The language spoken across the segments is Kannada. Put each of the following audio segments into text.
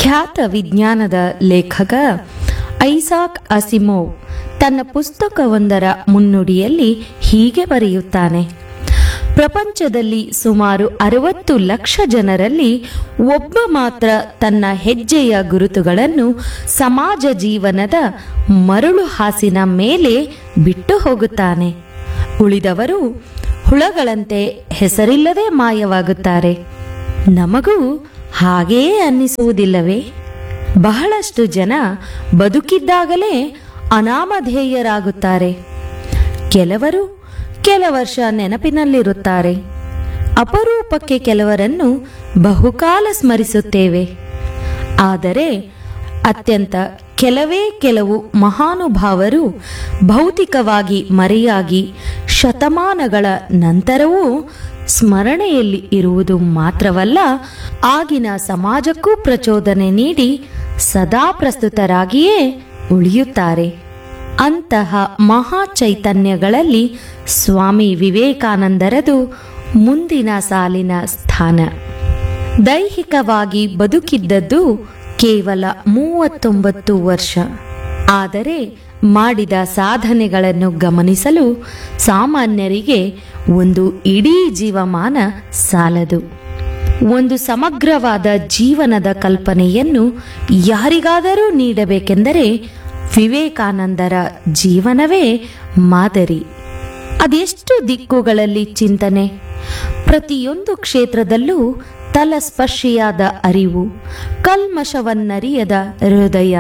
ಖ್ಯಾತ ವಿಜ್ಞಾನದ ಲೇಖಕ ಐಸಾಕ್ ಅಸಿಮೋವ್ ತನ್ನ ಪುಸ್ತಕವೊಂದರ ಮುನ್ನುಡಿಯಲ್ಲಿ ಹೀಗೆ ಬರೆಯುತ್ತಾನೆ ಪ್ರಪಂಚದಲ್ಲಿ ಸುಮಾರು ಅರವತ್ತು ಲಕ್ಷ ಜನರಲ್ಲಿ ಒಬ್ಬ ಮಾತ್ರ ತನ್ನ ಹೆಜ್ಜೆಯ ಗುರುತುಗಳನ್ನು ಸಮಾಜ ಜೀವನದ ಮರಳು ಹಾಸಿನ ಮೇಲೆ ಬಿಟ್ಟು ಹೋಗುತ್ತಾನೆ ಉಳಿದವರು ಹುಳಗಳಂತೆ ಹೆಸರಿಲ್ಲದೆ ಮಾಯವಾಗುತ್ತಾರೆ ನಮಗೂ ಹಾಗೆಯೇ ಅನ್ನಿಸುವುದಿಲ್ಲವೇ ಬಹಳಷ್ಟು ಜನ ಬದುಕಿದ್ದಾಗಲೇ ಅನಾಮಧೇಯರಾಗುತ್ತಾರೆ ಕೆಲವರು ಕೆಲ ವರ್ಷ ನೆನಪಿನಲ್ಲಿರುತ್ತಾರೆ ಅಪರೂಪಕ್ಕೆ ಕೆಲವರನ್ನು ಬಹುಕಾಲ ಸ್ಮರಿಸುತ್ತೇವೆ ಆದರೆ ಅತ್ಯಂತ ಕೆಲವೇ ಕೆಲವು ಮಹಾನುಭಾವರು ಭೌತಿಕವಾಗಿ ಮರೆಯಾಗಿ ಶತಮಾನಗಳ ನಂತರವೂ ಸ್ಮರಣೆಯಲ್ಲಿ ಇರುವುದು ಮಾತ್ರವಲ್ಲ ಆಗಿನ ಸಮಾಜಕ್ಕೂ ಪ್ರಚೋದನೆ ನೀಡಿ ಸದಾ ಪ್ರಸ್ತುತರಾಗಿಯೇ ಉಳಿಯುತ್ತಾರೆ ಅಂತಹ ಮಹಾ ಚೈತನ್ಯಗಳಲ್ಲಿ ಸ್ವಾಮಿ ವಿವೇಕಾನಂದರದು ಮುಂದಿನ ಸಾಲಿನ ಸ್ಥಾನ ದೈಹಿಕವಾಗಿ ಬದುಕಿದ್ದದ್ದು ಕೇವಲ ಮೂವತ್ತೊಂಬತ್ತು ವರ್ಷ ಆದರೆ ಮಾಡಿದ ಸಾಧನೆಗಳನ್ನು ಗಮನಿಸಲು ಸಾಮಾನ್ಯರಿಗೆ ಒಂದು ಇಡೀ ಜೀವಮಾನ ಸಾಲದು ಒಂದು ಸಮಗ್ರವಾದ ಜೀವನದ ಕಲ್ಪನೆಯನ್ನು ಯಾರಿಗಾದರೂ ನೀಡಬೇಕೆಂದರೆ ವಿವೇಕಾನಂದರ ಜೀವನವೇ ಮಾದರಿ ಅದೆಷ್ಟು ದಿಕ್ಕುಗಳಲ್ಲಿ ಚಿಂತನೆ ಪ್ರತಿಯೊಂದು ಕ್ಷೇತ್ರದಲ್ಲೂ ತಲಸ್ಪರ್ಶಿಯಾದ ಅರಿವು ಕಲ್ಮಶವನ್ನರಿಯದ ಹೃದಯ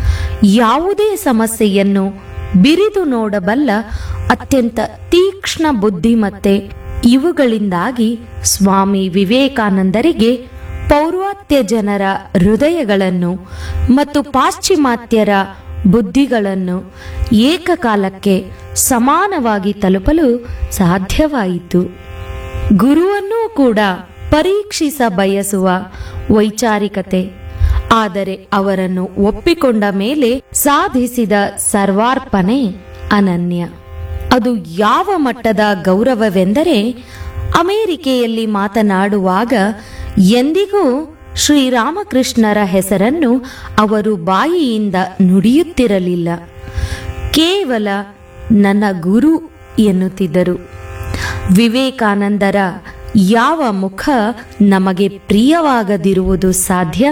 ಯಾವುದೇ ಸಮಸ್ಯೆಯನ್ನು ಬಿರಿದು ನೋಡಬಲ್ಲ ಅತ್ಯಂತ ತೀಕ್ಷ್ಣ ಬುದ್ಧಿಮತ್ತೆ ಇವುಗಳಿಂದಾಗಿ ಸ್ವಾಮಿ ವಿವೇಕಾನಂದರಿಗೆ ಪೌರ್ವಾತ್ಯ ಜನರ ಹೃದಯಗಳನ್ನು ಮತ್ತು ಪಾಶ್ಚಿಮಾತ್ಯರ ಬುದ್ಧಿಗಳನ್ನು ಏಕಕಾಲಕ್ಕೆ ಸಮಾನವಾಗಿ ತಲುಪಲು ಸಾಧ್ಯವಾಯಿತು ಗುರುವನ್ನೂ ಕೂಡ ಪರೀಕ್ಷಿಸ ಬಯಸುವ ವೈಚಾರಿಕತೆ ಆದರೆ ಅವರನ್ನು ಒಪ್ಪಿಕೊಂಡ ಮೇಲೆ ಸಾಧಿಸಿದ ಸರ್ವಾರ್ಪಣೆ ಅನನ್ಯ ಅದು ಯಾವ ಮಟ್ಟದ ಗೌರವವೆಂದರೆ ಅಮೆರಿಕೆಯಲ್ಲಿ ಮಾತನಾಡುವಾಗ ಎಂದಿಗೂ ಶ್ರೀರಾಮಕೃಷ್ಣರ ಹೆಸರನ್ನು ಅವರು ಬಾಯಿಯಿಂದ ನುಡಿಯುತ್ತಿರಲಿಲ್ಲ ಕೇವಲ ನನ್ನ ಗುರು ಎನ್ನುತ್ತಿದ್ದರು ವಿವೇಕಾನಂದರ ಯಾವ ಮುಖ ನಮಗೆ ಪ್ರಿಯವಾಗದಿರುವುದು ಸಾಧ್ಯ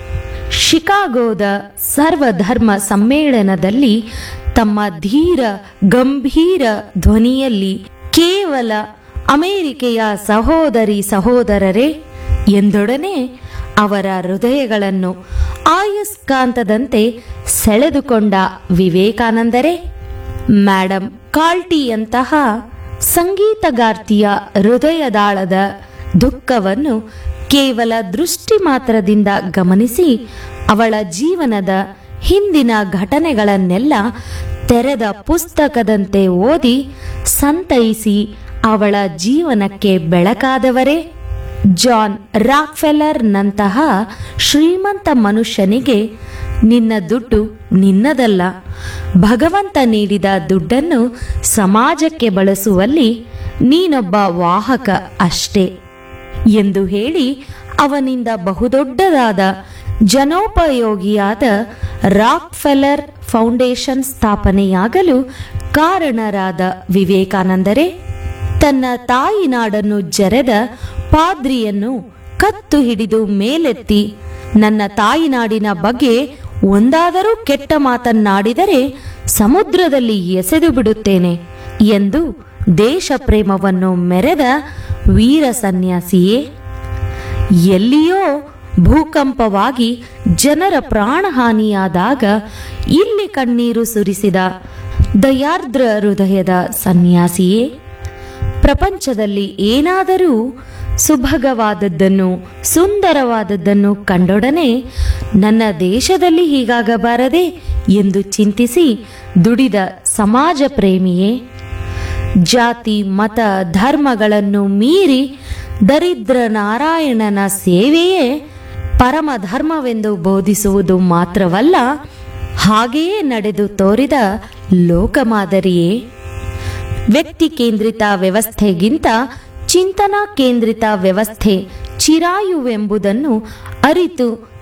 ಶಿಕಾಗೋದ ಸರ್ವಧರ್ಮ ಸಮ್ಮೇಳನದಲ್ಲಿ ತಮ್ಮ ಧೀರ ಗಂಭೀರ ಧ್ವನಿಯಲ್ಲಿ ಕೇವಲ ಅಮೆರಿಕೆಯ ಸಹೋದರಿ ಸಹೋದರರೇ ಎಂದೊಡನೆ ಅವರ ಹೃದಯಗಳನ್ನು ಆಯಸ್ಕಾಂತದಂತೆ ಸೆಳೆದುಕೊಂಡ ವಿವೇಕಾನಂದರೇ ಮೇಡಮ್ ಕಾಲ್ಟಿಯಂತಹ ಸಂಗೀತಗಾರ್ತಿಯ ಹೃದಯದಾಳದ ದುಃಖವನ್ನು ಕೇವಲ ದೃಷ್ಟಿ ಮಾತ್ರದಿಂದ ಗಮನಿಸಿ ಅವಳ ಜೀವನದ ಹಿಂದಿನ ಘಟನೆಗಳನ್ನೆಲ್ಲ ತೆರೆದ ಪುಸ್ತಕದಂತೆ ಓದಿ ಸಂತೈಸಿ ಅವಳ ಜೀವನಕ್ಕೆ ಬೆಳಕಾದವರೇ ಜಾನ್ ರಾಕ್ಫೆಲ್ಲರ್ನಂತಹ ಶ್ರೀಮಂತ ಮನುಷ್ಯನಿಗೆ ನಿನ್ನ ದುಡ್ಡು ನಿನ್ನದಲ್ಲ ಭಗವಂತ ನೀಡಿದ ದುಡ್ಡನ್ನು ಸಮಾಜಕ್ಕೆ ಬಳಸುವಲ್ಲಿ ನೀನೊಬ್ಬ ವಾಹಕ ಅಷ್ಟೇ ಎಂದು ಹೇಳಿ ಅವನಿಂದ ಬಹುದೊಡ್ಡದಾದ ಜನೋಪಯೋಗಿಯಾದ ರಾಕ್ಫೆಲ್ಲರ್ ಫೌಂಡೇಶನ್ ಸ್ಥಾಪನೆಯಾಗಲು ಕಾರಣರಾದ ವಿವೇಕಾನಂದರೇ ತನ್ನ ತಾಯಿನಾಡನ್ನು ಜರೆದ ಪಾದ್ರಿಯನ್ನು ಕತ್ತು ಹಿಡಿದು ಮೇಲೆತ್ತಿ ನನ್ನ ತಾಯಿನಾಡಿನ ಬಗ್ಗೆ ಒಂದಾದರೂ ಕೆಟ್ಟ ಮಾತನ್ನಾಡಿದರೆ ಸಮುದ್ರದಲ್ಲಿ ಎಸೆದು ಬಿಡುತ್ತೇನೆ ಎಂದು ದೇಶ ಪ್ರೇಮವನ್ನು ಮೆರೆದ ವೀರ ಸನ್ಯಾಸಿಯೇ ಎಲ್ಲಿಯೋ ಭೂಕಂಪವಾಗಿ ಜನರ ಪ್ರಾಣಹಾನಿಯಾದಾಗ ಇಲ್ಲಿ ಕಣ್ಣೀರು ಸುರಿಸಿದ ದಯಾರ್ದ್ರ ಹೃದಯದ ಸನ್ಯಾಸಿಯೇ ಪ್ರಪಂಚದಲ್ಲಿ ಏನಾದರೂ ಸುಭಗವಾದದ್ದನ್ನು ಸುಂದರವಾದದ್ದನ್ನು ಕಂಡೊಡನೆ ನನ್ನ ದೇಶದಲ್ಲಿ ಹೀಗಾಗಬಾರದೆ ಎಂದು ಚಿಂತಿಸಿ ದುಡಿದ ಸಮಾಜ ಪ್ರೇಮಿಯೇ ಜಾತಿ ಮತ ಧರ್ಮಗಳನ್ನು ಮೀರಿ ದರಿದ್ರ ನಾರಾಯಣನ ಸೇವೆಯೇ ಪರಮ ಧರ್ಮವೆಂದು ಬೋಧಿಸುವುದು ಮಾತ್ರವಲ್ಲ ಹಾಗೆಯೇ ನಡೆದು ತೋರಿದ ಲೋಕಮಾದರಿಯೇ ವ್ಯಕ್ತಿ ಕೇಂದ್ರಿತ ವ್ಯವಸ್ಥೆಗಿಂತ ಚಿಂತನಾ ಕೇಂದ್ರಿತ ವ್ಯವಸ್ಥೆ ಚಿರಾಯುವೆಂಬುದನ್ನು ಅರಿತು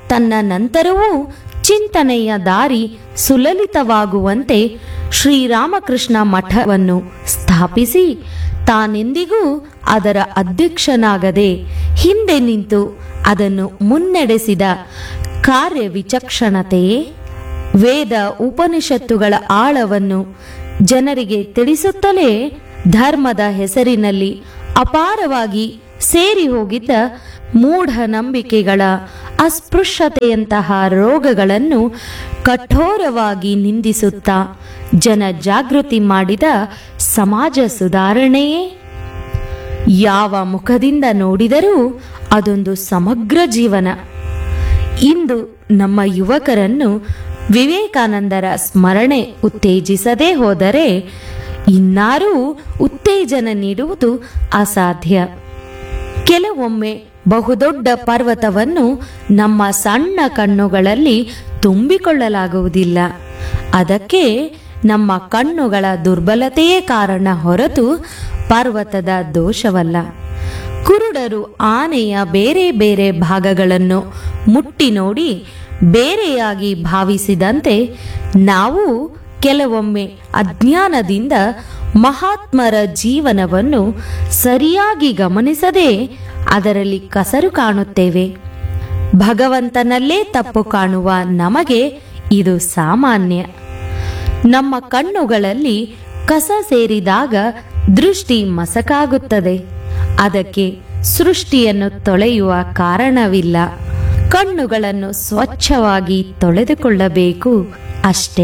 ತನ್ನ ನಂತರವೂ ಚಿಂತನೆಯ ದಾರಿ ಸುಲಲಿತವಾಗುವಂತೆ ಶ್ರೀರಾಮಕೃಷ್ಣ ಮಠವನ್ನು ಸ್ಥಾಪಿಸಿ ತಾನೆಂದಿಗೂ ಅದರ ಅಧ್ಯಕ್ಷನಾಗದೆ ಹಿಂದೆ ನಿಂತು ಅದನ್ನು ಮುನ್ನಡೆಸಿದ ಕಾರ್ಯ ವಿಚಕ್ಷಣತೆಯೇ ವೇದ ಉಪನಿಷತ್ತುಗಳ ಆಳವನ್ನು ಜನರಿಗೆ ತಿಳಿಸುತ್ತಲೇ ಧರ್ಮದ ಹೆಸರಿನಲ್ಲಿ ಅಪಾರವಾಗಿ ಸೇರಿ ಹೋಗಿದ್ದ ಮೂಢನಂಬಿಕೆಗಳ ಅಸ್ಪೃಶ್ಯತೆಯಂತಹ ರೋಗಗಳನ್ನು ಕಠೋರವಾಗಿ ನಿಂದಿಸುತ್ತಾ ಜನ ಜಾಗೃತಿ ಮಾಡಿದ ಸಮಾಜ ಸುಧಾರಣೆಯೇ ಯಾವ ಮುಖದಿಂದ ನೋಡಿದರೂ ಅದೊಂದು ಸಮಗ್ರ ಜೀವನ ಇಂದು ನಮ್ಮ ಯುವಕರನ್ನು ವಿವೇಕಾನಂದರ ಸ್ಮರಣೆ ಉತ್ತೇಜಿಸದೇ ಹೋದರೆ ಇನ್ನಾರೂ ಉತ್ತೇಜನ ನೀಡುವುದು ಅಸಾಧ್ಯ ಕೆಲವೊಮ್ಮೆ ಬಹುದೊಡ್ಡ ಪರ್ವತವನ್ನು ನಮ್ಮ ಸಣ್ಣ ಕಣ್ಣುಗಳಲ್ಲಿ ತುಂಬಿಕೊಳ್ಳಲಾಗುವುದಿಲ್ಲ ಅದಕ್ಕೆ ನಮ್ಮ ಕಣ್ಣುಗಳ ದುರ್ಬಲತೆಯೇ ಕಾರಣ ಹೊರತು ಪರ್ವತದ ದೋಷವಲ್ಲ ಕುರುಡರು ಆನೆಯ ಬೇರೆ ಬೇರೆ ಭಾಗಗಳನ್ನು ಮುಟ್ಟಿ ನೋಡಿ ಬೇರೆಯಾಗಿ ಭಾವಿಸಿದಂತೆ ನಾವು ಕೆಲವೊಮ್ಮೆ ಅಜ್ಞಾನದಿಂದ ಮಹಾತ್ಮರ ಜೀವನವನ್ನು ಸರಿಯಾಗಿ ಗಮನಿಸದೆ ಅದರಲ್ಲಿ ಕಸರು ಕಾಣುತ್ತೇವೆ ಭಗವಂತನಲ್ಲೇ ತಪ್ಪು ಕಾಣುವ ನಮಗೆ ಇದು ಸಾಮಾನ್ಯ ನಮ್ಮ ಕಣ್ಣುಗಳಲ್ಲಿ ಕಸ ಸೇರಿದಾಗ ದೃಷ್ಟಿ ಮಸಕಾಗುತ್ತದೆ ಅದಕ್ಕೆ ಸೃಷ್ಟಿಯನ್ನು ತೊಳೆಯುವ ಕಾರಣವಿಲ್ಲ ಕಣ್ಣುಗಳನ್ನು ಸ್ವಚ್ಛವಾಗಿ ತೊಳೆದುಕೊಳ್ಳಬೇಕು ಅಷ್ಟೇ